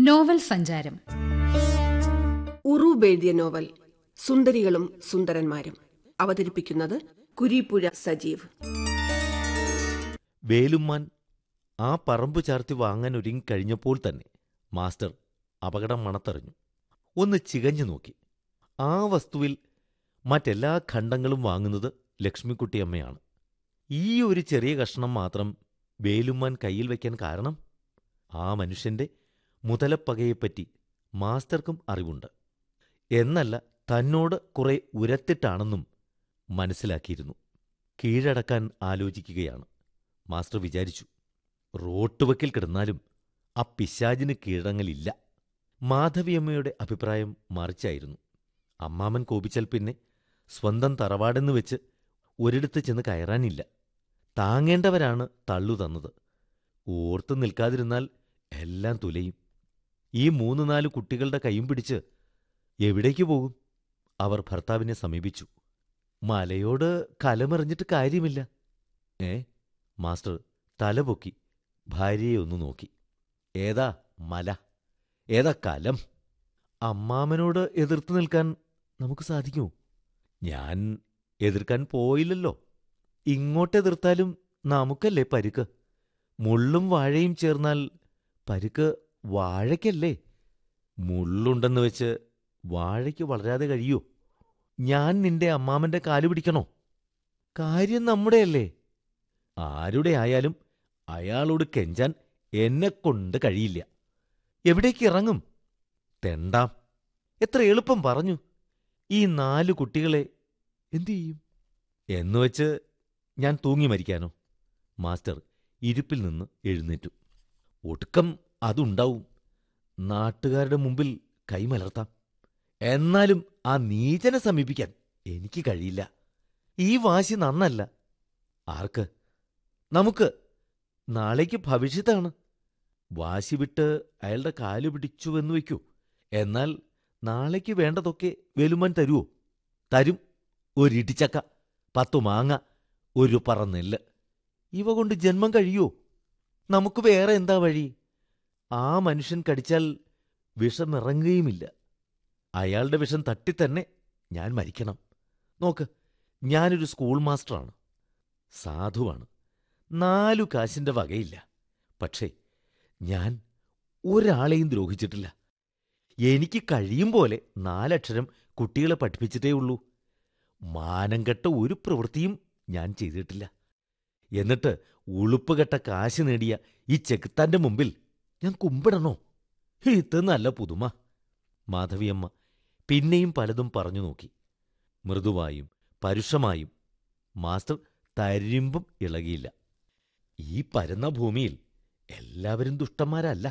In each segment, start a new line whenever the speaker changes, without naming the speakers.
novel സഞ്ചാരം
ഉറൂബ് എഴുതിയ novel സുന്ദരികളും സുന്ദരന്മാരും അവതരിപ്പിക്കുന്നത് കുരീപ്പുഴ സജീവ്
വേലുമ്മാൻ ആ പറമ്പ് ചാർത്തി വാങ്ങാൻ ഒരുങ്ങി കഴിഞ്ഞപ്പോൾ തന്നെ മാസ്റ്റർ അപകടം മണത്തറിഞ്ഞു ഒന്ന് ചികഞ്ഞു നോക്കി ആ വസ്തുവിൽ മറ്റെല്ലാ ഖണ്ഡങ്ങളും വാങ്ങുന്നത് ലക്ഷ്മിക്കുട്ടിയമ്മയാണ് ഈ ഒരു ചെറിയ കഷ്ണം മാത്രം വേലുമ്മാൻ കയ്യിൽ വയ്ക്കാൻ കാരണം ആ മനുഷ്യന്റെ മുതലപ്പകയെപ്പറ്റി മാസ്റ്റർക്കും അറിവുണ്ട് എന്നല്ല തന്നോട് കുറെ ഉരത്തിട്ടാണെന്നും മനസ്സിലാക്കിയിരുന്നു കീഴടക്കാൻ ആലോചിക്കുകയാണ് മാസ്റ്റർ വിചാരിച്ചു റോട്ടുവക്കിൽ കിടന്നാലും ആ പിശാചിന് കീഴടങ്ങലില്ല മാധവിയമ്മയുടെ അഭിപ്രായം മറിച്ചായിരുന്നു അമ്മാമൻ കോപിച്ചാൽ പിന്നെ സ്വന്തം തറവാടെന്ന് വെച്ച് ഒരിടത്ത് ചെന്ന് കയറാനില്ല താങ്ങേണ്ടവരാണ് തള്ളു തന്നത് ഓർത്തു നിൽക്കാതിരുന്നാൽ എല്ലാം തുലയും ഈ മൂന്ന് നാല് കുട്ടികളുടെ കൈയും പിടിച്ച് എവിടേക്ക് പോകും അവർ ഭർത്താവിനെ സമീപിച്ചു മലയോട് കലമെറിഞ്ഞിട്ട് കാര്യമില്ല ഏ മാസ്റ്റർ തലപൊക്കി ഭാര്യയെ ഒന്ന് നോക്കി ഏതാ മല ഏതാ കലം അമ്മാമനോട് എതിർത്ത് നിൽക്കാൻ നമുക്ക് സാധിക്കുമോ ഞാൻ എതിർക്കാൻ പോയില്ലല്ലോ ഇങ്ങോട്ടെതിർത്താലും നമുക്കല്ലേ പരുക്ക് മുള്ളും വാഴയും ചേർന്നാൽ പരുക്ക് വാഴയ്ക്കല്ലേ മുള്ളുണ്ടെന്ന് വെച്ച് വാഴയ്ക്ക് വളരാതെ കഴിയോ ഞാൻ നിന്റെ അമ്മാമന്റെ കാല് പിടിക്കണോ കാര്യം നമ്മുടെയല്ലേ ആരുടെ ആയാലും അയാളോട് കെഞ്ചാൻ എന്നെക്കൊണ്ട് കഴിയില്ല എവിടേക്ക് ഇറങ്ങും തെണ്ടാം എത്ര എളുപ്പം പറഞ്ഞു ഈ നാലു കുട്ടികളെ എന്തു ചെയ്യും എന്നുവെച്ച് ഞാൻ തൂങ്ങി മരിക്കാനോ മാസ്റ്റർ ഇരുപ്പിൽ നിന്ന് എഴുന്നേറ്റു ഒടുക്കം അതുണ്ടാവും നാട്ടുകാരുടെ മുമ്പിൽ കൈമലർത്താം എന്നാലും ആ നീചനെ സമീപിക്കാൻ എനിക്ക് കഴിയില്ല ഈ വാശി നന്നല്ല ആർക്ക് നമുക്ക് നാളേക്ക് ഭവിഷ്യത്താണ് വാശി വിട്ട് അയാളുടെ കാല് പിടിച്ചുവെന്ന് വയ്ക്കൂ എന്നാൽ നാളേക്ക് വേണ്ടതൊക്കെ വെലുമാൻ തരുവോ തരും ഒരിടിച്ചക്ക പത്തു മാങ്ങ ഒരു പറ നെല്ല് ഇവ കൊണ്ട് ജന്മം കഴിയോ നമുക്ക് വേറെ എന്താ വഴി ആ മനുഷ്യൻ കടിച്ചാൽ വിഷമിറങ്ങുകയുമില്ല അയാളുടെ വിഷം തട്ടിത്തന്നെ ഞാൻ മരിക്കണം നോക്ക് ഞാനൊരു സ്കൂൾ മാസ്റ്ററാണ് സാധുവാണ് നാലു കാശിന്റെ വകയില്ല പക്ഷേ ഞാൻ ഒരാളെയും ദ്രോഹിച്ചിട്ടില്ല എനിക്ക് കഴിയും പോലെ നാലക്ഷരം കുട്ടികളെ പഠിപ്പിച്ചിട്ടേ ഉള്ളൂ മാനം കെട്ട ഒരു പ്രവൃത്തിയും ഞാൻ ചെയ്തിട്ടില്ല എന്നിട്ട് ഉളുപ്പുകെട്ട കാശ് നേടിയ ഈ ചെകുത്താന്റെ മുമ്പിൽ ഞാൻ കുമ്പിടണോ ഇത് നല്ല പുതുമ മാധവിയമ്മ പിന്നെയും പലതും പറഞ്ഞു നോക്കി മൃദുവായും പരുഷമായും മാസ്റ്റർ തരിമ്പും ഇളകിയില്ല ഈ പരന്ന ഭൂമിയിൽ എല്ലാവരും ദുഷ്ടന്മാരല്ല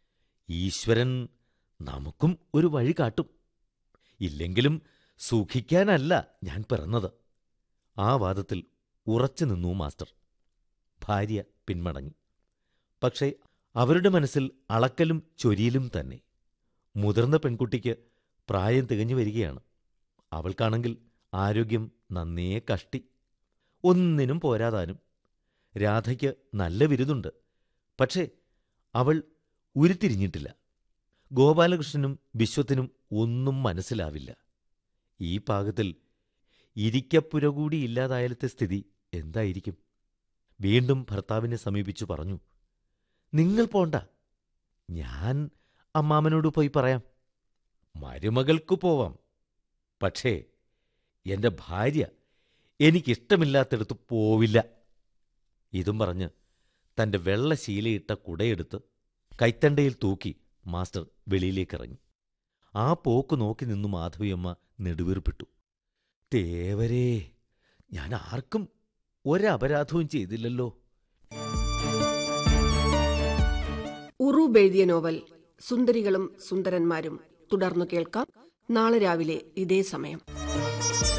ഈശ്വരൻ നമുക്കും ഒരു വഴി കാട്ടും ഇല്ലെങ്കിലും സുഖിക്കാനല്ല ഞാൻ പിറന്നത് ആ വാദത്തിൽ ഉറച്ചു നിന്നു മാസ്റ്റർ ഭാര്യ പിന്മടങ്ങി പക്ഷേ അവരുടെ മനസ്സിൽ അളക്കലും ചൊരിയലും തന്നെ മുതിർന്ന പെൺകുട്ടിക്ക് പ്രായം തികഞ്ഞു വരികയാണ് അവൾക്കാണെങ്കിൽ ആരോഗ്യം നന്നേ കഷ്ടി ഒന്നിനും പോരാതാനും രാധയ്ക്ക് നല്ല വിരുതുണ്ട് പക്ഷേ അവൾ ഉരുത്തിരിഞ്ഞിട്ടില്ല ഗോപാലകൃഷ്ണനും വിശ്വത്തിനും ഒന്നും മനസ്സിലാവില്ല ഈ പാകത്തിൽ ഇരിക്കപ്പുര കൂടി ഇല്ലാതായാലത്തെ സ്ഥിതി എന്തായിരിക്കും വീണ്ടും ഭർത്താവിനെ സമീപിച്ചു പറഞ്ഞു നിങ്ങൾ പോണ്ട ഞാൻ അമ്മാമനോട് പോയി പറയാം മരുമകൾക്കു പോവാം പക്ഷേ എന്റെ ഭാര്യ എനിക്കിഷ്ടമില്ലാത്തിടത്ത് പോവില്ല ഇതും പറഞ്ഞ് തന്റെ വെള്ള ശീലയിട്ട കുടയെടുത്ത് കൈത്തണ്ടയിൽ തൂക്കി മാസ്റ്റർ വെളിയിലേക്കിറങ്ങി ആ പോക്ക് നോക്കി നിന്നു മാധവിയമ്മ നെടുവീർപ്പിട്ടു തേവരേ ഞാൻ ആർക്കും ഒരപരാധവും ചെയ്തില്ലല്ലോ
ഉറൂബ് എഴുതിയ നോവൽ സുന്ദരികളും സുന്ദരന്മാരും തുടർന്നു കേൾക്കാം നാളെ രാവിലെ ഇതേ സമയം